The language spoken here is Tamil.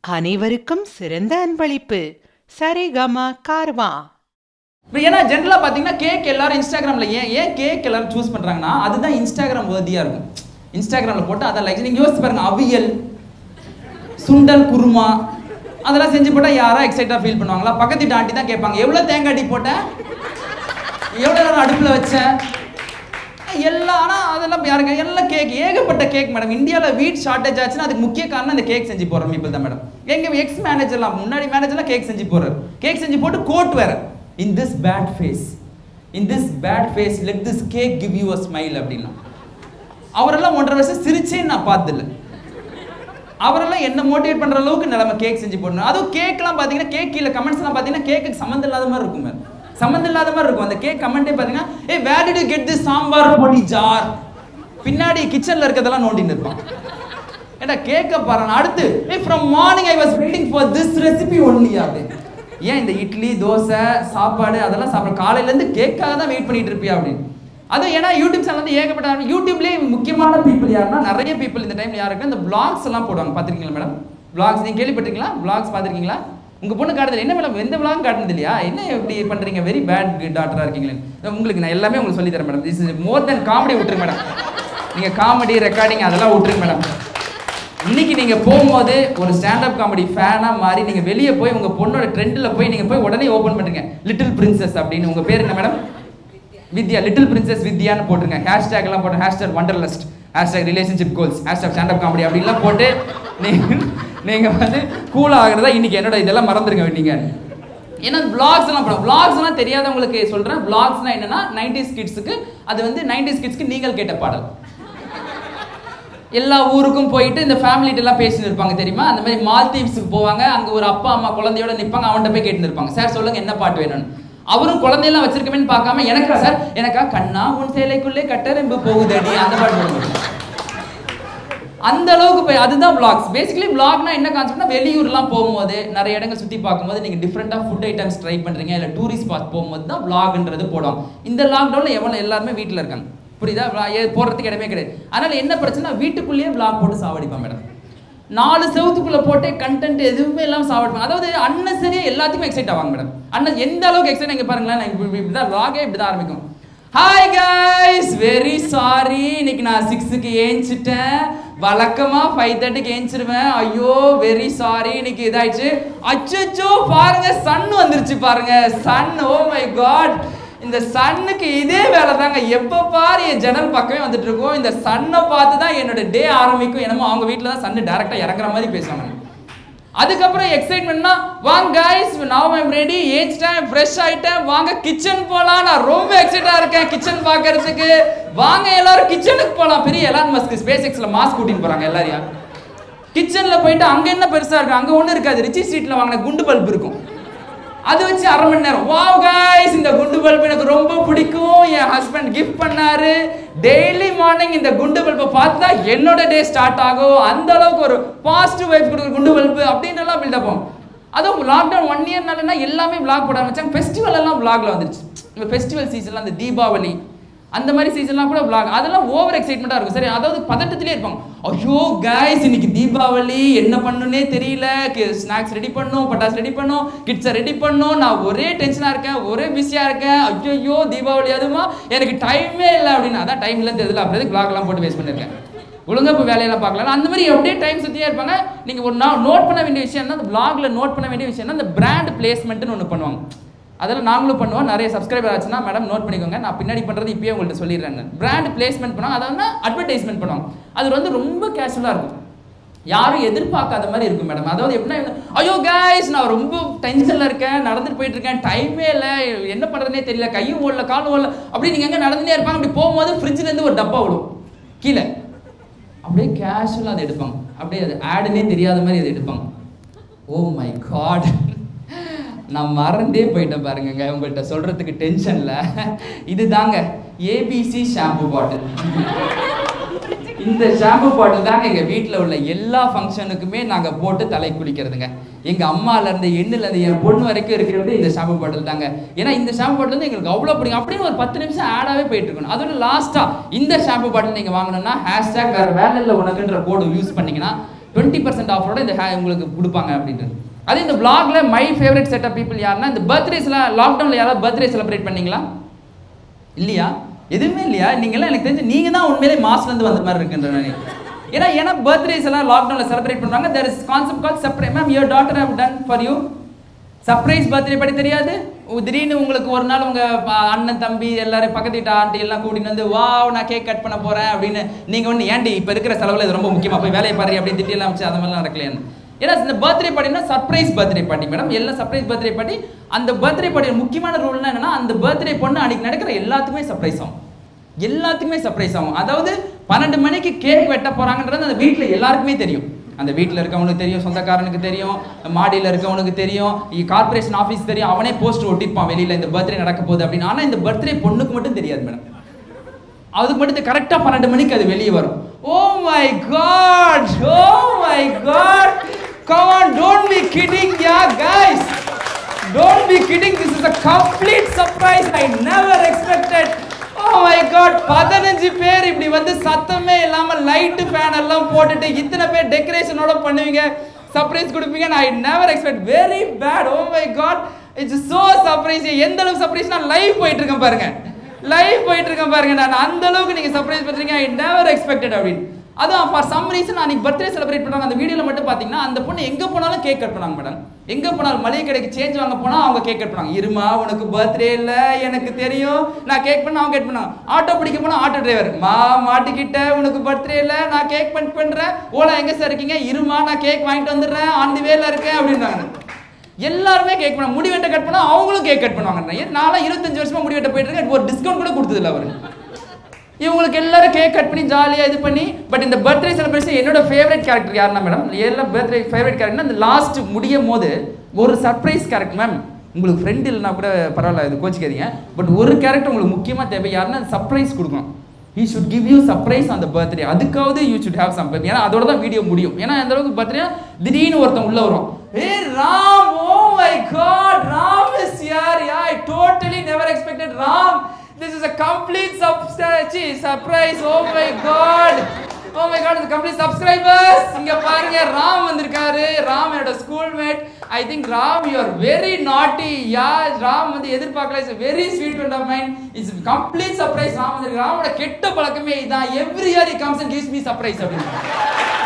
அனைவருக்கும் சிறந்த அன்பளிப்பு சரிகம கார்வா இப்போ ஏன்னா ஜென்ரலாக பார்த்தீங்கன்னா கேக் எல்லாரும் இன்ஸ்டாகிராமில் ஏன் ஏன் கேக் எல்லாரும் சூஸ் பண்ணுறாங்கன்னா அதுதான் இன்ஸ்டாகிராம் வேர்தியாக இருக்கும் இன்ஸ்டாகிராமில் போட்டு அதை லைக் நீங்கள் யோசிச்சு பாருங்க அவியல் சுண்டல் குருமா அதெல்லாம் செஞ்சு போட்டால் யாரா எக்ஸைட்டாக ஃபீல் பண்ணுவாங்களா பக்கத்து வீட்டு ஆண்டி தான் கேட்பாங்க எவ்வளோ தேங்காய் அடி போட்டேன் எவ்வளோ நேரம் அடுப்பில் வச்சேன் எல்லாம் ஆனால் அதெல்லாம் யாருங்க எல்லாம் கேக் ஏகப்பட்ட கேக் மேடம் இந்தியாவில் வீட் ஷார்ட்டேஜ் ஆச்சுன்னா அதுக்கு முக்கிய காரணம் இந்த கேக் செஞ்சு போடுற people தான் மேடம் எங்க எக்ஸ் மேனேஜர்லாம் முன்னாடி மேனேஜர்லாம் கேக் செஞ்சு போடுறாரு கேக் செஞ்சு போட்டு கோட் வேற in this bad face in this bad face let this cake give you a smile அப்படின்னா அவரெல்லாம் ஒன்றரை வருஷம் சிரிச்சே நான் பார்த்ததில்ல அவரெல்லாம் என்ன மோட்டிவேட் பண்ற அளவுக்கு நிலைமை கேக் செஞ்சு போடணும் அதுவும் கேக்லாம் பார்த்தீங்கன்னா கேக் கீழே கமெண்ட்ஸ்லாம் பார்த்தீங்கன்னா கேக்கு சம்மந்தம் இல்லாத மாதிரி இருக்கும் மேம் சம்மந்தம் இல்லாத மாதிரி இருக்கும் அந்த கேக் கமெண்ட்டே பார்த்தீங்கன்னா ஏ where did you get this sambar பொடி ஜார் பின்னாடி கிச்சன்ல இருக்கிறதெல்லாம் நோண்டின்னு இருப்பான் ஏடா கேக்க பாரு அடுத்து ஏ from morning I was waiting for this recipe only அப்படின்னு ஏன் இந்த இட்லி தோசை சாப்பாடு அதெல்லாம் சாப்பிட காலையில இருந்து கேக்காக தான் வெயிட் பண்ணிட்டு இருப்பியா அப்படின்னு அதுவும் ஏன்னா யூடியூப் சேனல் வந்து ஏகப்பட்ட ஆரம்பி- யூடியூப்லேயே முக்கியமான பீப்புள் யாருன்னா நிறைய பீப்புள் இந்த டைம்ல யாருக்கு இந்த vlogs எல்லாம் போடுவாங்க பார்த்துருக்கீங்களா மேடம் vlogs நீங்க கேள்விப்பட்டிருக்கீங்களா vlogs பார்த்துருக்கீங்களா உங்க பொண்ணு காட்டுறது என்ன மேடம் எந்த vlog காட்டுனது இல்லையா என்ன இப்படி பண்றீங்க வெரி பேட் டாக்டரா இருக்கீங்களே இதோ உங்களுக்கு நான் எல்லாமே உங்களுக்கு சொல்லி தரேன் madam this is more than comedy விட்டுருங்க மேடம் நீங்க காமெடி ரெக்கார்டிங் அதெல்லாம் விட்டுருங்க மேடம் இன்னைக்கு நீங்க போகும்போது ஒரு ஸ்டாண்டப் காமெடி ஃபேனா மாறி நீங்க வெளியே போய் உங்க பொண்ணோட ட்ரெண்ட்ல போய் நீங்க போய் உடனே ஓபன் பண்றீங்க லிட்டில் பிரின்சஸ் அப்படின்னு உங்க பேர் என்ன மேடம் வித்யா லிட்டில் பிரின்சஸ் வித்யான்னு போட்டுருங்க ஹேஷ்டேக் எல்லாம் போட்டு hashtag wanderlust hashtag relationship goals hashtag standup comedy அப்படின்லாம் போட்டு நீங்க நீங்க வந்து கூல் ஆகுறதா இன்னைக்கு என்னோட இதெல்லாம் மறந்துருங்க நீங்க ஏன்னா vlogs எல்லாம் போடும் vlogs எல்லாம் தெரியாதவங்களுக்கு சொல்றேன் vlogsனா என்னன்னா 90s கிட்ஸுக்கு அது வந்து 90s கிட்ஸ்க்கு நீங்கள் கேட்ட பாடல் எல்லா ஊருக்கும் போயிட்டு இந்த ஃபேமிலிட்ட எல்லாம் பேசிட்டு இருப்பாங்க தெரியுமா அந்த மாதிரி மால்தீவ்ஸுக்கு போவாங்க அங்க ஒரு அப்பா அம்மா குழந்தையோட நிப்பாங்க அவன்கிட்ட போய் கேட்டு இருப்பாங்க சார் சொல்லுங்க என்ன பாட்டு வேணும்னு அவரும் குழந்தையெல்லாம் வச்சிருக்கமேன்னு பார்க்காம எனக்கா சார் எனக்கா கண்ணா உன் சேலைக்குள்ளே கட்டரெம்பு போகுதடி அந்த பாட்டு போடுங்க அந்த அளவுக்கு போய் அதுதான் vlogs பேசிக்கலி vlogனா என்ன கான்செப்ட்னா வெளியூர்லாம் போகும்போது நிறைய இடங்கள் சுற்றி பார்க்கும்போது நீங்கள் டிஃப்ரெண்ட்டாக ஃபுட் ஐட்டம்ஸ் ட்ரை பண்ணுறீங்க இல்லை டூரிஸ்ட் ஸ்பாட் போகும்போது தான் vlogன்றது போடும் இந்த லாக்டவுனில் எவ்வளோ எல்லாருமே வீட்டில் இருக்காங்க புரியுதா vlog ஏ- போடுறதுக்கு இடமே கிடையாது அதனால் என்ன பிரச்சனை வீட்டுக்குள்ளேயே vlog போட்டு சாவடிப்பான் மேடம் நாலு செவத்துக்குள்ள போட்டே கண்டென்ட் எதுவுமே இல்லாம சாப்பிடுவாங்க அதாவது அன்னசரியா எல்லாத்தையுமே எக்ஸைட் ஆவாங்க மேடம் அண்ணன் எந்த அளவுக்கு எக்ஸைட் இங்க பாருங்களேன் நான் இப்படி- இப்படிதான் vlog-ஏ இப்படிதான் ஆரம்பிக்கும் ஹாய் கைஸ் வெரி சாரி இன்னைக்கு நான் சிக்ஸுக்கு ஏஞ்சிட்டேன் வழக்கமா ஃபைவ் தேர்ட்டிக்கு ஏஞ்சிருவேன் ஐயோ வெரி சாரி இன்னைக்கு இதாயிடுச்சு அச்சோ பாருங்க சன் வந்துருச்சு பாருங்க சன் ஓ மை காட் இந்த சன்னுக்கு இதே வேலை தாங்க எப்போ பாரு என் ஜன்னல் பக்கமே வந்துட்டு இருக்கும் இந்த சன்னை பார்த்து தான் என்னோட டே ஆரம்பிக்கும் என்னமோ அவங்க வீட்டில் தான் சன்னு டேரெக்டாக இறங்குற மாதிரி பேசுவாங்க அதுக்கப்புறம் எக்ஸைட்மெண்ட்னா வாங்க கைஸ் நவ் ஐம் ரெடி ஏஞ்சிட்டேன் ஃப்ரெஷ் ஆயிட்டேன் வாங்க கிச்சன் போலாம் நான் ரொம்ப எக்ஸைட்டா இருக்கேன் கிச்சன் பார்க்கறதுக்கு வாங்க எல்லாரும் கிச்சனுக்கு போலாம் பெரிய எலான் மஸ்க் ஸ்பேஸ் எக்ஸ்ல மாஸ்க் கூட்டின்னு போறாங்க எல்லாரையும் கிச்சன்ல போயிட்டு அங்க என்ன பெருசா இருக்கு அங்க ஒண்ணு இருக்காது ரிச்சி ஸ்ட்ரீட்ல வாங்கின குண்டு பல்ப் இருக்கும் அது வச்சு அரை மணி நேரம் வாவ் கைஸ் இந்த குண்டு பல்ப் எனக்கு ரொம்ப பிடிக்கும் என் ஹஸ்பண்ட் கிஃப்ட் பண்ணாரு டெய்லி மார்னிங் இந்த குண்டு பல்பை பார்த்தா என்னோட டே ஸ்டார்ட் ஆகும் அந்த அளவுக்கு ஒரு பாசிட்டிவ் வைப் கொடுக்குற குண்டு பல்பு அப்படின்னு எல்லாம் பில்டப் ஆகும் அதுவும் லாக்டவுன் ஒன் இயர்னாலனா எல்லாமே vlog போட ஆரம்பிச்சாங்க ஃபெஸ்டிவல் எல்லாம் vlogல வந்துருச்சு இந்த ஃபெஸ்டிவல் சீசன்லாம் அந்த தீபாவளி அந்த மாதிரி சீசன்லாம் கூட vlog அதெல்லாம் ஓவர் எக்ஸைட்மெண்ட்டாக இருக்கும் சரி அதாவது பதட்டத்திலே இருப்பாங்க ஐயோ கைஸ் இன்னைக்கு தீபாவளி என்ன பண்ணுன்னே தெரியல ஸ்நாக்ஸ் ரெடி பண்ணும் பட்டாசு ரெடி பண்ணும் கிட்ஸை ரெடி பண்ணும் நான் ஒரே டென்ஷனாக இருக்கேன் ஒரே பிஸியாக இருக்கேன் ஐயோ தீபாவளி அதுமா எனக்கு டைமே இல்லை அப்படின்னு அதான் டைம் இல்லைன்னு தெரியல அப்படியே vlogலாம் போட்டு வேஸ்ட் பண்ணியிருக்கேன் ஒழுங்கா இப்போ வேலையெல்லாம் பார்க்கலாம் அந்த மாதிரி அப்படியே டைம் சுற்றியே இருப்பாங்க நீங்கள் ஒரு நோட் பண்ண வேண்டிய விஷயம் என்ன அந்த vlogல நோட் பண்ண வேண்டிய விஷயம் என்ன அந்த பிராண்ட் பிளேஸ்மெண்ட்னு ஒன்று பண்ணுவாங்க அதெல்லாம் நாங்களும் பண்ணுவோம் நிறைய சப்ஸ்கிரைபர் ஆச்சுன்னா மேடம் நோட் பண்ணிக்கோங்க நான் பின்னாடி பண்ணுறது இப்பயே உங்கள்கிட்ட சொல்லிடுறேன் பிராண்ட் பிளேஸ்மெண்ட் பண்ணுவாங்க அதாவது அட்வர்டைஸ்மெண்ட் பண்ணுவாங்க அது வந்து ரொம்ப கேஷுவலாக இருக்கும் யாரும் எதிர்பார்க்காத மாதிரி இருக்கும் மேடம் அதாவது எப்படின்னா ஐயோ கைஸ் நான் ரொம்ப டென்ஷனில் இருக்கேன் நடந்துட்டு போயிட்டு இருக்கேன் டைமே இல்லை என்ன பண்ணுறதுனே தெரியல கையும் ஓடல காலும் ஓடல அப்படி நீங்கள் எங்கே நடந்துட்டே இருப்பாங்க அப்படி போகும்போது ஃப்ரிட்ஜ்ல இருந்து ஒரு டப்பா விடும் கீழே அப்படியே கேஷுவலாக அதை எடுப்பாங்க அப்படியே அது ஆடுனே தெரியாத மாதிரி அதை எடுப்பாங்க ஓ மை காட் நான் மறந்தே போயிட்டேன் பாருங்கங்க உங்கள்கிட்ட சொல்றதுக்கு டென்ஷன்ல இது தாங்க ஏபிசி ஷாம்பு பாட்டில் இந்த ஷாம்பு பாட்டில் தாங்க எங்க வீட்டில் உள்ள எல்லா ஃபங்க்ஷனுக்குமே நாங்க போட்டு தலை குளிக்கிறதுங்க எங்க அம்மால இருந்து எண்ணுல இருந்து என் பொண்ணு வரைக்கும் இருக்கிறது இந்த ஷாம்பு பாட்டில் தாங்க ஏன்னா இந்த ஷாம்பு பாட்டில் வந்து எங்களுக்கு அவ்வளோ பிடிக்கும் அப்படியே ஒரு பத்து நிமிஷம் ஆடாவே போயிட்டு இருக்கணும் அதோட லாஸ்டா இந்த ஷாம்பு பாட்டில் நீங்க வாங்கணும்னா ஹேஷ்டேக் வேற வேலை இல்லை உனக்குன்ற கோடு யூஸ் பண்ணீங்கன்னா டுவெண்ட்டி பர்சன்ட் ஆஃபரோட இந்த ha- உங்களுக்கு கொடுப்பாங்க அப்படின்ட்டு அதே இந்த vlogல my favourite set of people யாருன்னா இந்த பர்த்டேஸ்லாம் லாக்டவுனில் யாராவது பர்த்டே செலிப்ரேட் பண்ணீங்களா இல்லையா எதுவுமே இல்லையா நீங்களாம் எனக்கு தெரிஞ்சு நீங்க தான் உண்மையிலே மாஸ்ல இருந்து வந்த மாதிரி இருக்குன்ற நான் ஏன்னா ஏன்னா பர்த்டேஸ் எல்லாம் லாக்டவுன்ல செலிப்ரேட் பண்றாங்க there is concept call surprise ma'am your daughter have done for you surprise birthday படி தெரியாது உ- திடீர்னு உங்களுக்கு ஒரு நாள் உங்க ப- அண்ணன் தம்பி எல்லாரும் பக்கத்து வீட்டு ஆண்டி எல்லாம் கூட்டிட்டு வந்து வாவ் நான் கேக் கட் பண்ண போறேன் அப்படின்னு நீங்க வந்து ஏன்டி இப்ப இருக்கிற செலவுல இது ரொம்ப முக்கியமா போய் வேலையை பாரு அப்படின்னு திட்டி எல்லாம் வச்சு அந்த மாதிரிலாம் நடக்கலையான்னு ஏன்னா இந்த பர்த்டே பார்ட்டினா சர்ப்ரைஸ் பர்த்டே பார்ட்டி மேடம் எல்லாம் சர்ப்ரைஸ் பர்த்டே பார்ட்டி அந்த பர்த்டே பார்ட்டி முக்கியமான ரூல்னா என்னன்னா அந்த பர்த்டே பொண்ணு அன்னைக்கு நடக்கிற எல்லாத்துக்குமே சர்ப்ரைஸ் ஆகும் எல்லாத்துக்குமே சர்ப்ரைஸ் ஆகும் அதாவது பன்னெண்டு மணிக்கு கேக் வெட்ட போறாங்கன்றது அந்த வீட்டில் எல்லாருக்குமே தெரியும் அந்த வீட்டில் இருக்கவனுக்கு தெரியும் சொந்தக்காரனுக்கு தெரியும் மாடியில் இருக்கவனுக்கு தெரியும் கார்பரேஷன் ஆஃபீஸ் தெரியும் அவனே போஸ்டர் ஒட்டிப்பான் வெளியில் இந்த பர்த்டே நடக்க போகுது அப்படின்னு ஆனால் இந்த பர்த்டே பொண்ணுக்கு மட்டும் தெரியாது மேடம் அதுக்கு மட்டும் கரெக்டாக பன்னெண்டு மணிக்கு அது வெளியே வரும் oh my God oh my God come on don't be kidding ya guys don't be kidding this is a complete surprise i never expected oh my God பதினஞ்சு பேர் இப்படி வந்து சத்தமே இல்லாம லைட் ஃபேன் எல்லாம் போட்டுட்டு இத்தனை பேர் டெக்கரேஷனோட பண்ணுவீங்க சர்ப்ரைஸ் கொடுப்பீங்க I never expect very bad oh my God it's so surprise எந்த அளவுக்கு சர்ப்ரைஸ் நான் லைவ் போயிட்டு இருக்கேன் பாருங்க லைவ் போயிட்டு இருக்கேன் பாருங்க நான் அந்த அளவுக்கு நீங்க சர்ப்ரைஸ் பண்றீங்க ஐ நெவர் எக்ஸ்பெக்டட் அப்படின்னு அதான் ஃபார் சம் ரீசன் அன்னைக்கு பர்த்டே செலிப்ரேட் பண்ணாங்க அந்த வீடியோல மட்டும் பாத்தீங்கன்னா அந்த பொண்ணு எங்க போனாலும் கேக் கட் பண்ணாங்க மேடம் எங்க போனாலும் மளிகை கடைக்கு சேஞ்ச் வாங்க போனா அவங்க கேக் கட் பண்ணாங்க இருமா உனக்கு பர்த்டே இல்ல எனக்கு தெரியும் நான் கேக் பண்ண அவங்க கேட் பண்ணாங்க ஆட்டோ பிடிக்க போனா ஆட்டோ டிரைவர் மா மாட்டிக்கிட்ட உனக்கு பர்த்டே இல்ல நான் கேக் பண்ண பண்றேன் ஓலா எங்க சார் இருக்கீங்க இருமா நான் கேக் வாங்கிட்டு வந்துடுறேன் ஆன் தி வேல இருக்கேன் அப்படின்றாங்க எல்லாருமே கேக் பண்ண முடி வெட்ட கட் பண்ணா அவங்களும் கேக் கட் பண்ணுவாங்க ஏன் நான்லாம் இருபத்தஞ்சு வருஷமா முடி வெட்ட போயிட்டு இருக்கேன் ஒரு டிஸ்கவுண்ட் கூட கொடுத்ததில்ல அவரு இவங்களுக்கு எல்லாரும் கேக் கட் பண்ணி ஜாலியாக இது பண்ணி பட் இந்த பர்த்டே செலிப்ரேஷன் என்னோட ஃபேவரட் கேரக்டர் யாருன்னா மேடம் எல்லாம் பர்த்டே ஃபேவரட் கேரக்டர் அந்த லாஸ்ட் முடியும் போது ஒரு சர்ப்ரைஸ் கேரக்டர் மேம் உங்களுக்கு ஃப்ரெண்ட் இல்லைனா கூட பரவாயில்ல இது கோச்சிக்காதீங்க பட் ஒரு கேரக்டர் உங்களுக்கு முக்கியமாக தேவை யாருன்னா சர்ப்ரைஸ் கொடுக்கணும் he should give you surprise அந்த பர்த்டே அதுக்காவது யூ ஷுட் ஹேவ் சம் ஏன்னா அதோட தான் வீடியோ முடியும் ஏன்னா அந்த அளவுக்கு பர்த்டே திடீர்னு ஒருத்தன் உள்ள வரும் ஏ Ram oh my God Ram is யார் ya I totally never expected Ram This is a complete subscribe surprise. Oh my god. Oh my god, the complete subscribers. இங்க பாருங்க ராம் வந்திருக்காரு ராம் என்னோட school mate I think Ram you are very naughty ya Ram வந்து எதிர்பார்க்கல is very sweet friend of mind it's complete surprise Ram வந்திருக்கு ராமோட கெட்ட பழக்கமே இதான் every year he comes and gives me surprise அப்படின்னு